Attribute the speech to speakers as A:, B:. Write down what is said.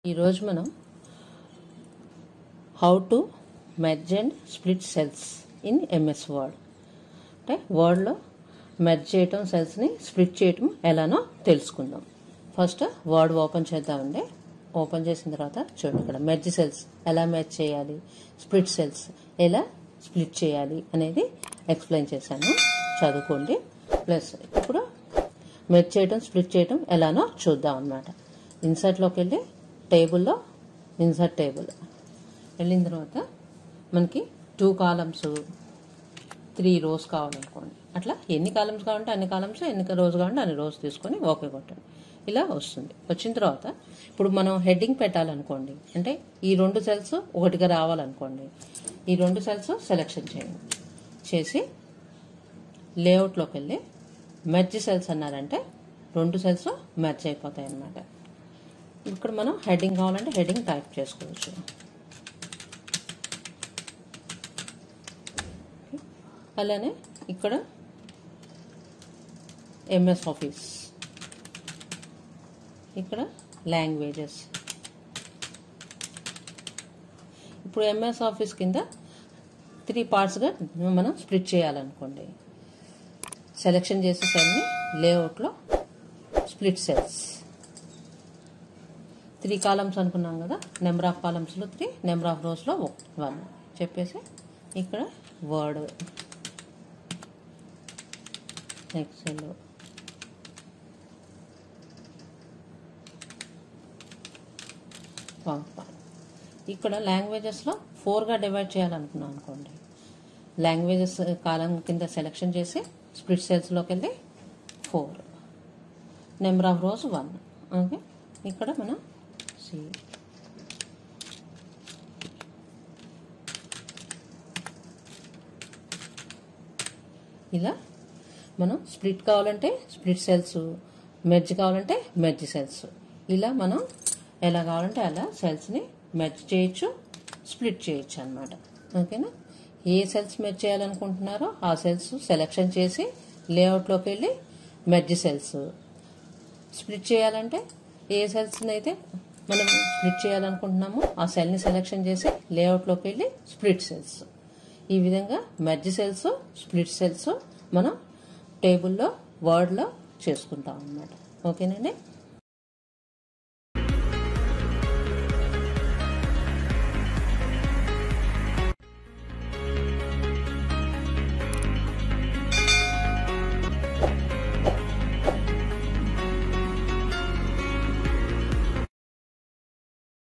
A: ఈరోజు మనం how to merge and split cells in MS Word అంటే వర్డ్లో మెర్జ్ చేయటం సెల్స్ని స్ప్లిట్ చేయటం ఎలానో తెలుసుకుందాం ఫస్ట్ వర్డ్ ఓపెన్ చేద్దామండి ఓపెన్ చేసిన తర్వాత చూడండి ఇక్కడ మెర్జ్ సెల్స్ ఎలా మెర్జ్ చేయాలి స్ప్లిట్ సెల్స్ ఎలా స్ప్లిట్ చేయాలి అనేది ఎక్స్ప్లెయిన్ చేశాను చదువుకోండి ప్లస్ ఇప్పుడు మెర్జ్ చేయటం స్ప్లిట్ చేయటం ఎలానో చూద్దాం అనమాట ఇన్సర్ట్లోకి వెళ్ళి టేబుల్లో ఇన్సర్ట్ టేబుల్ వెళ్ళిన తర్వాత మనకి టూ కాలమ్స్ త్రీ రోస్ కావాలనుకోండి అట్లా ఎన్ని కాలమ్స్ కావాలంటే అన్ని కాలమ్స్ ఎన్ని రోజు కావాలంటే అన్ని రోజు తీసుకొని ఓకే కొట్టండి ఇలా వస్తుంది వచ్చిన తర్వాత ఇప్పుడు మనం హెడ్డింగ్ పెట్టాలనుకోండి అంటే ఈ రెండు సెల్స్ ఒకటిగా రావాలనుకోండి ఈ రెండు సెల్స్ సెలెక్షన్ చేయండి చేసి లేఅవుట్లోకి వెళ్ళి మెర్జ్ సెల్స్ అన్నారంటే రెండు సెల్స్ మెర్జ్ అయిపోతాయి అన్నమాట ఇక్కడ మనం హెడ్డింగ్ కావాలంటే హెడ్డింగ్ టైప్ చేసుకోవచ్చు అలానే ఇక్కడ ఎంఎస్ ఆఫీస్ ఇక్కడ లాంగ్వేజెస్ ఇప్పుడు ఎంఎస్ ఆఫీస్ కింద త్రీ పార్ట్స్గా మనం స్ప్లిట్ చేయాలనుకోండి సెలెక్షన్ చేసే సెల్ని లేఅవుట్లో స్ప్లిట్ సెల్స్ త్రీ కాలమ్స్ అనుకున్నాం కదా నెంబర్ ఆఫ్ కాలమ్స్లో త్రీ నెంబర్ ఆఫ్ రోస్లో వన్ చెప్పేసి ఇక్కడ వర్డ్ ఎక్సెల్ ఇక్కడ లాంగ్వేజెస్లో ఫోర్గా డివైడ్ చేయాలనుకున్నాం అనుకోండి లాంగ్వేజెస్ కాలం కింద సెలెక్షన్ చేసి స్ప్లిట్ సెల్స్లోకి వెళ్ళి four number of rows one okay ఇక్కడ మనం సి ఇలా మనం స్ప్లిట్ కావాలంటే స్ప్లిట్ సెల్స్ మెర్జ్ కావాలంటే మెర్జ్ సెల్స్ ఇలా మనం ఎలా కావాలంటే అలా సెల్స్ని మెర్జ్ చేయొచ్చు స్ప్లిట్ చేయొచ్చు అనమాట ఓకేనా ఏ సెల్స్ మెర్జ్ చేయాలనుకుంటున్నారో ఆ సెల్స్ సెలెక్షన్ చేసి లేఅవుట్లోకి వెళ్ళి మెర్జ్ సెల్స్ స్ప్లిట్ చేయాలంటే ఏ సెల్స్ని అయితే మనం స్ప్లిట్ చేయాలనుకుంటున్నామో ఆ సెల్ని సెలెక్షన్ చేసి లేఅవుట్లోకి వెళ్ళి స్ప్లిట్ సెల్స్ ఈ విధంగా మెర్జ్ సెల్స్ స్ప్లిట్ సెల్స్ మనం టేబుల్లో వర్డ్లో చేసుకుంటాం అన్నమాట ఓకేనండి